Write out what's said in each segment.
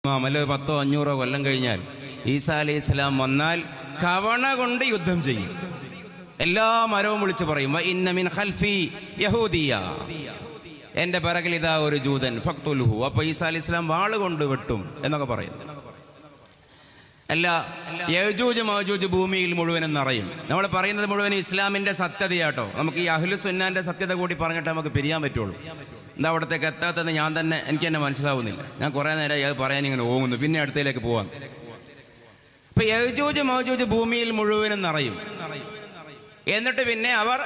അല്ല പത്തോ അഞ്ഞൂറോ കൊല്ലം കഴിഞ്ഞാൽ ഈസാ അലൈഹി ഇസ്ലാം വന്നാൽ കവണ കൊണ്ട് യുദ്ധം ചെയ്യും എല്ലാ മരവും വിളിച്ചു പറയും "വ ഇന്ന മിൻ ഖൽഫി യഹൂദിയ എൻ്റെ പിറകിൽ ഇതാ ഒരു ജൂതൻ ഫക്തുലുഹു അപ്പോൾ ഈസാ അലൈഹി ഇസ്ലാം വാള് കൊണ്ട് വെട്ടും എന്നൊക്കെ പറയും അല്ല യജൂജ് മൗജൂജ് ഭൂമിയിൽ മുഴുവനും നിറയും നമ്മൾ പറയുന്നത് മുഴുവൻ ഇസ്ലാമിൻ്റെ സത്യതയാട്ടോ നമുക്ക് ഈ അഹ്ലു സുന്നാൻ്റെ സത്യത കൂടി പറഞ്ഞിട്ട് നമുക്ക് പിരിയാൻ പറ്റുള്ളൂ എന്താ അവിടത്തേക്ക് എത്താത്തതെന്ന് ഞാൻ തന്നെ എനിക്ക് തന്നെ മനസ്സിലാവുന്നില്ല ഞാൻ കുറേ നേരം അത് പറയാൻ ഇങ്ങനെ ഓങ്ങുന്നു പിന്നെ അടുത്തേക്ക് പോവാം ഇപ്പൊ യജൂജ് മൗജൂജ് ഭൂമിയിൽ മുഴുവനും നിറയും എന്നിട്ട് പിന്നെ അവർ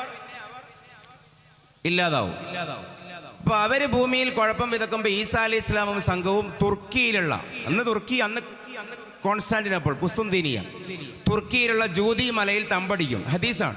ഇല്ലാതാവും അപ്പൊ അവര് ഭൂമിയിൽ കുഴപ്പം വിതക്കുമ്പോൾ ഈസാ അലി ഇസ്ലാമും സംഘവും തുർക്കിയിലുള്ള അന്ന് തുർക്കി അന്ന് കോൺസ്റ്റാന്റിനോപ്പോൾ കുസ്തുന്തിനിയ തുർക്കിയിലുള്ള ജൂതി മലയിൽ തമ്പടിക്കും ഹദീസാണ്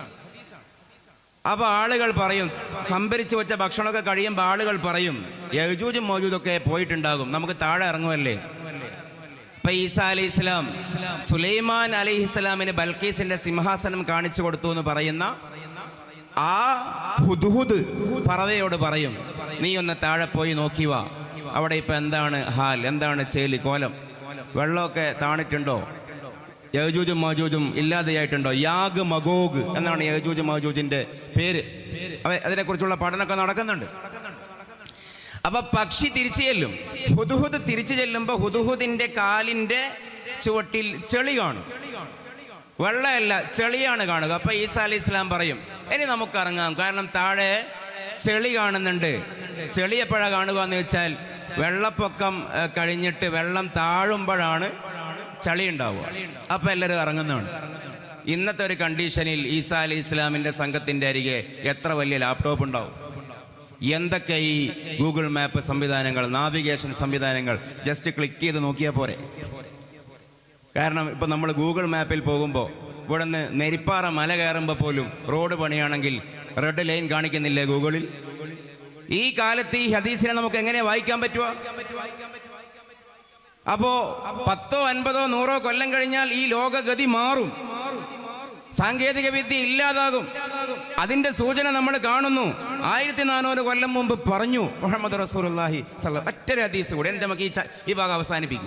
അപ്പൊ ആളുകൾ പറയും സംഭരിച്ചു വെച്ച ഭക്ഷണമൊക്കെ കഴിയുമ്പോൾ ആളുകൾ പറയും യജൂജും മോജൂദൊക്കെ പോയിട്ടുണ്ടാകും നമുക്ക് താഴെ ഇറങ്ങുമല്ലേ ഇപ്പൊ ഈസാ അലൈഹി ഇസ്ലാം സുലൈമാൻ അലൈഹി ഇസ്ലാമിന് ബൽക്കീസിന്റെ സിംഹാസനം കാണിച്ചു കൊടുത്തു എന്ന് പറയുന്ന ആ ഹുദ്ഹുദ് പറവയോട് പറയും നീ ഒന്ന് താഴെ പോയി നോക്കി വാ അവിടെ ഇപ്പൊ എന്താണ് ഹാൽ എന്താണ് ചേലി കോലം വെള്ളമൊക്കെ താണിട്ടുണ്ടോ യജൂജും മജൂജും ഇല്ലാതെയായിട്ടുണ്ടോ യാഗ് മഗോഗ് എന്നാണ് യജൂജ് മജൂജിന്റെ പേര് അവ അതിനെക്കുറിച്ചുള്ള പഠനമൊക്കെ നടക്കുന്നുണ്ട് അപ്പൊ പക്ഷി തിരിച്ചു ചെല്ലും ഹുദുഹുദ് തിരിച്ചു ചെല്ലുമ്പോ ഹുദുഹുദിന്റെ കാലിന്റെ ചുവട്ടിൽ ചെളി കാണും വെള്ളമല്ല ചെളിയാണ് കാണുക അപ്പൊ ഈസാ അലി ഇസ്ലാം പറയും ഇനി നമുക്ക് ഇറങ്ങാം കാരണം താഴെ ചെളി കാണുന്നുണ്ട് ചെളി എപ്പോഴാണ് കാണുക എന്ന് വെച്ചാൽ വെള്ളപ്പൊക്കം ഏഹ്, കഴിഞ്ഞിട്ട് വെള്ളം താഴുമ്പോഴാണ് ചളി ഉണ്ടാവുക അപ്പൊ എല്ലാവരും ഇറങ്ങുന്നതാണ് ഇന്നത്തെ ഒരു കണ്ടീഷനിൽ ഈസാ അലി ഇസ്ലാമിന്റെ സംഘത്തിന്റെ അരികെ എത്ര വലിയ ലാപ്ടോപ്പ് ഉണ്ടാവും എന്തൊക്കെ ഈ ഗൂഗിൾ മാപ്പ് സംവിധാനങ്ങൾ നാവിഗേഷൻ സംവിധാനങ്ങൾ ജസ്റ്റ് ക്ലിക്ക് ചെയ്ത് നോക്കിയാൽ പോരെ കാരണം ഇപ്പം നമ്മൾ ഗൂഗിൾ മാപ്പിൽ പോകുമ്പോൾ ഇവിടെ നിന്ന് നെരിപ്പാറ മല കയറുമ്പോൾ പോലും റോഡ് പണിയാണെങ്കിൽ റെഡ് ലൈൻ കാണിക്കുന്നില്ലേ ഗൂഗിളിൽ ഈ കാലത്ത് ഈ ഹദീസിനെ നമുക്ക് എങ്ങനെ വായിക്കാൻ പറ്റുക അപ്പോ പത്തോ അൻപതോ നൂറോ കൊല്ലം കഴിഞ്ഞാൽ ഈ ലോകഗതി മാറും സാങ്കേതിക വിദ്യ ഇല്ലാതാകും അതിന്റെ സൂചന നമ്മൾ കാണുന്നു ആയിരത്തി നാനൂറ് കൊല്ലം മുമ്പ് പറഞ്ഞു മുഹമ്മദ് റസൂലുള്ളാഹി സ്വല്ലല്ലാഹു ഒറ്റൊരു ഹദീസ് കൂടി എന്നിട്ട് നമുക്ക് ഈ ച- ഈ ഭാഗം അവസാനിപ്പിക്കും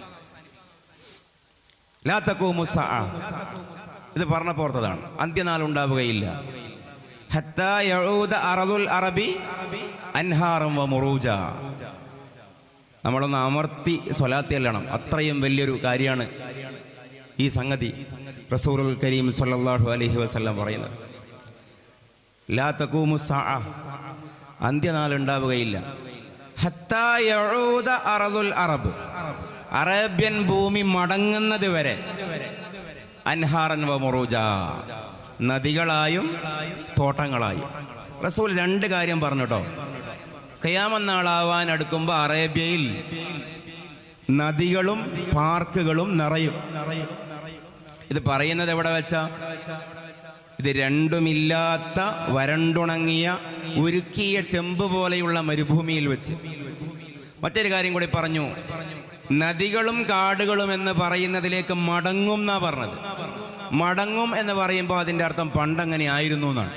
ലാ തഖൂമു സഅ. ഇത് പറഞ്ഞ പോർത്തതാണ് അന്ത്യനാൾ ഉണ്ടാവുകയില്ല ഹത്താ യഊദ അറദുൽ അറബി അൻഹാറം വ മുറൂജ നമ്മളൊന്ന് അമർത്തി സ്വലാത്തി അല്ലണം അത്രയും വലിയൊരു കാര്യമാണ് ഈ സംഗതി റസൂറുൽ കരീം സല്ലല്ലാഹു അലൈഹി വസല്ലം പറയുന്നത് ലാ തഖൂമു സഅ. അന്ത്യനാൾ ഉണ്ടാവുകയില്ല ഹത്താ യഊദ അറദുൽ അറബ് അറേബ്യൻ ഭൂമി മടങ്ങുന്നത് വരെ അൻഹാറൻ വ മുറൂജ നദികളായും തോട്ടങ്ങളായും റസൂൽ രണ്ട് കാര്യം പറഞ്ഞു കേട്ടോ കയാമന്നാളാവാൻ അടുക്കുമ്പോൾ അറേബ്യയിൽ നദികളും പാർക്കുകളും നിറയും ഇത് പറയുന്നത് എവിടെ വെച്ചാ ഇത് രണ്ടുമില്ലാത്ത വരണ്ടുണങ്ങിയ ഉരുക്കിയ ചെമ്പ് പോലെയുള്ള മരുഭൂമിയിൽ വെച്ച് മറ്റൊരു കാര്യം കൂടി പറഞ്ഞു നദികളും കാടുകളും എന്ന് പറയുന്നതിലേക്ക് മടങ്ങും എന്നാ പറഞ്ഞത് മടങ്ങും എന്ന് പറയുമ്പോൾ അതിൻ്റെ അർത്ഥം പണ്ടങ്ങനെ ആയിരുന്നു എന്നാണ്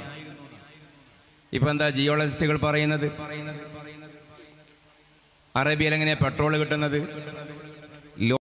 ഇപ്പൊ എന്താ ജിയോളജിസ്റ്റുകൾ പറയുന്നത് അറേബ്യയിൽ എങ്ങനെയാ പെട്രോൾ കിട്ടുന്നത്